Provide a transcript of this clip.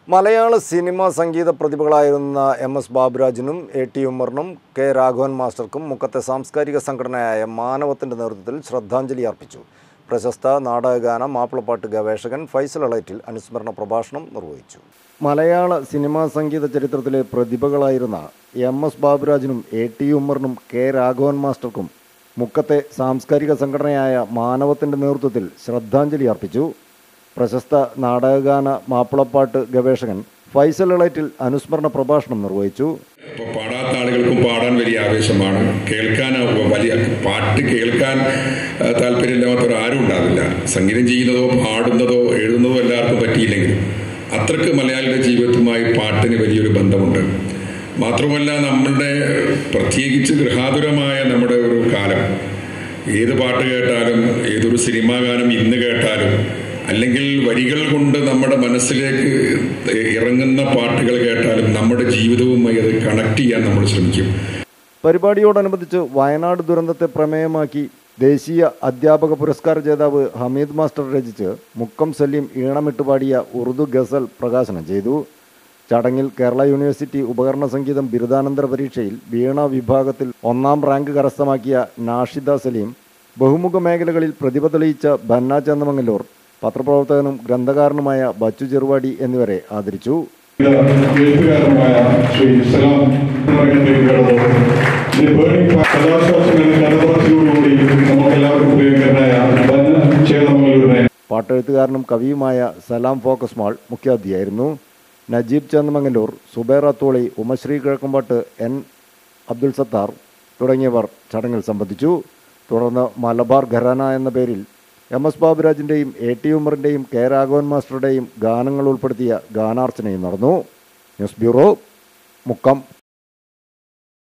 മലയാള സിനിമ സംഗീത പ്രതിഭകളായിരുന്ന എം എസ് ബാബുരാജിനും എ ടി ഉമ്മറിനും കെ രാഘവൻ മാസ്റ്റർക്കും മുക്കത്തെ സാംസ്കാരിക സംഘടനയായ മാനവത്തിൻ്റെ നേതൃത്വത്തിൽ ശ്രദ്ധാഞ്ജലി അർപ്പിച്ചു പ്രശസ്ത നാടകഗാന മാപ്പിളപ്പാട്ട് ഗവേഷകൻ ഫൈസൽ അളൈറ്റിൽ അനുസ്മരണ പ്രഭാഷണം നിർവഹിച്ചു മലയാള സിനിമാ സംഗീത ചരിത്രത്തിലെ പ്രതിഭകളായിരുന്ന എം എസ് ബാബുരാജിനും എ ടി ഉമ്മറിനും കെ രാഘവൻ മാസ്റ്റർക്കും മുക്കത്തെ സാംസ്കാരിക സംഘടനയായ മാനവത്തിൻ്റെ നേതൃത്വത്തിൽ ശ്രദ്ധാഞ്ജലി അർപ്പിച്ചു പ്രശസ്ത നാടകഗാന മാപ്പിളപ്പാട്ട് ഗവേഷകൻ ഫൈസൽ ഇളൈറ്റിൽ അനുസ്മരണ പ്രഭാഷണം നിർവഹിച്ചു ഇപ്പോൾ പാടാത്ത ആളുകൾക്കും പാടാൻ വലിയ ആവേശമാണ് കേൾക്കാൻ വലിയ പാട്ട് കേൾക്കാൻ ആ, താല്പര്യമില്ലാത്തവർ ആരും ഉണ്ടാവില്ല സംഗീതം ചെയ്യുന്നതോ പാടുന്നതോ എഴുതുന്നതോ എല്ലാവർക്കും പറ്റിയില്ലെങ്കിലും അത്രക്ക് മലയാളിയുടെ ജീവിതവുമായി പാട്ടിന് വലിയൊരു ബന്ധമുണ്ട് മാത്രമല്ല നമ്മളുടെ പ്രത്യേകിച്ച് ഗൃഹാതുരമായ നമ്മുടെ ഒരു കാലം ഏത് പാട്ട് കേട്ടാലും ഏതൊരു സിനിമാ ഗാനം ഇന്ന് കേട്ടാലും അല്ലെങ്കിൽ വരികൾ കൊണ്ട് നമ്മുടെ മനസ്സിലേക്ക് ഇറങ്ങുന്ന പാട്ടുകൾ കേട്ടാലും നമ്മുടെ ജീവിതവുമായി അത് കണക്ട് ചെയ്യാൻ നമ്മൾ ശ്രമിക്കും പരിപാടിയോടനുബന്ധിച്ച് വയനാട് ദുരന്തത്തെ പ്രമേയമാക്കി ദേശീയ അധ്യാപക പുരസ്കാര ജേതാവ് ഹമീദ് മാസ്റ്റർ രചിച്ച് മുക്കം സലീം ഈണമിട്ട് പാടിയ ഉറുദു ഗസൽ പ്രകാശനം ചെയ്തു ചടങ്ങിൽ കേരള യൂണിവേഴ്സിറ്റി ഉപകരണ സംഗീതം ബിരുദാനന്തര പരീക്ഷയിൽ വീണ വിഭാഗത്തിൽ ഒന്നാം റാങ്ക് കരസ്ഥമാക്കിയ നാഷിദ സലീം ബഹുമുഖ മേഖലകളിൽ പ്രതിഭ തെളിയിച്ച ബന്ന ചന്ദമംഗലൂർ പത്രപ്രവർത്തകനും ഗ്രന്ഥകാരനുമായ ബച്ചു ചെറുവാടി എന്നിവരെ ആദരിച്ചു എഴുത്തുകാരനുമായ ശ്രീ സലാം രംഗത്തേക്ക് കടന്നു ദി ബേണിംഗ് കഥാശാസ്ത്രങ്ങളുടെ കഥപറച്ചിലോടുകൂടി നമുക്കെല്ലാവർക്കും പ്രിയങ്കരനായ ബന്ന ചേതമംഗലൂരിനെ പാട്ടെഴുത്തുകാരനും കവിയുമായ സലാം ഫോക്കസ് മാൾ മുഖ്യാതിഥിയായിരുന്നു നജീബ് ചന്ദമംഗലൂർ സുബൈർ അത്തോളി ഉമശ്രീ കിഴക്കമ്പാട്ട് എൻ അബ്ദുൽ സത്താർ തുടങ്ങിയവർ ചടങ്ങിൽ സംബന്ധിച്ചു തുടർന്ന് മലബാർ ഘരാന എന്ന പേരിൽ എം എസ് ബാബുരാജിൻ്റെയും എ ടി ഉമറിൻ്റെയും കെ രാഘവൻ മാസ്റ്ററുടെയും ഗാനങ്ങൾ ഉൾപ്പെടുത്തിയ ഗാനാർച്ചനയും നടന്നു ന്യൂസ് ബ്യൂറോ മുക്കം